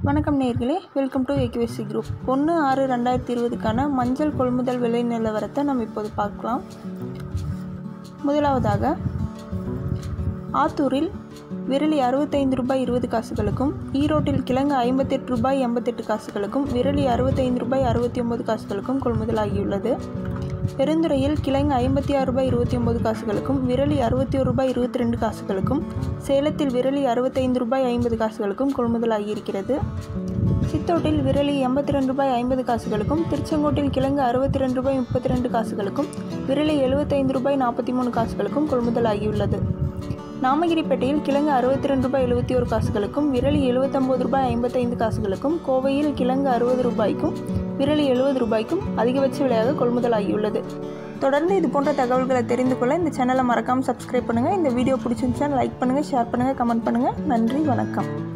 வணக்கம் நேயர்களே welcome to AKC group ஒன்று ஆறு ரெண்டாயிரத்தி இருபதுக்கான மஞ்சள் கொள்முதல் விலை நிலவரத்தை நம்ம இப்போது பார்க்கலாம் முதலாவதாக ஆத்தூரில் விரலி அறுபத்தைந்து ரூபாய் இருபது காசுகளுக்கும் ஈரோட்டில் கிழங்கு ஐம்பத்தெட்டு ரூபாய் எண்பத்தெட்டு காசுகளுக்கும் விரலி அறுபத்தைந்து ரூபாய் அறுபத்தி ஒன்பது காசுகளுக்கும் கொள்முதலாகியுள்ளது பெருந்துறையில் கிழங்கு ஐம்பத்தி ஆறு ரூபாய் இருபத்தி ஒன்பது காசுகளுக்கும் விரலி அறுபத்தி ஒரு ரூபாய் இருபத்தி ரெண்டு காசுகளுக்கும் சேலத்தில் விரலி அறுபத்தைந்து ரூபாய் ஐம்பது காசுகளுக்கும் கொள்முதலாகியிருக்கிறது சித்தோட்டில் விரலி எண்பத்தி ரெண்டு ரூபாய் ஐம்பது காசுகளுக்கும் திருச்செங்கோட்டில் கிழங்கு அறுபத்தி ரெண்டு ரூபாய் முப்பத்தி ரெண்டு காசுகளுக்கும் விரலி எழுபத்தைந்து ரூபாய் நாற்பத்தி மூணு காசுகளுக்கும் கொள்முதலாகியுள்ளது நாமகிரிப்பேட்டையில் கிழங்கு அறுபத்தி ரெண்டு ரூபாய் எழுபத்தி ஒரு காசுகளுக்கும் விரலி எழுபத்தொம்பது ரூபாய் ஐம்பத்தைந்து காசுகளுக்கும் கோவையில் கிழங்கு அறுபது ரூபாய்க்கும் விரலி எழுபது ரூபாய்க்கும் அதிகபட்ச விலையாக கொள்முதலாகியுள்ளது தொடர்ந்து இது போன்ற தகவல்களை தெரிந்து கொள்ள இந்த சேனலை மறக்காமல் சப்ஸ்கிரைப் பண்ணுங்கள் இந்த வீடியோ பிடிச்சிருந்துச்சா லைக் பண்ணுங்கள் ஷேர் பண்ணுங்கள் கமெண்ட் பண்ணுங்கள் நன்றி வணக்கம்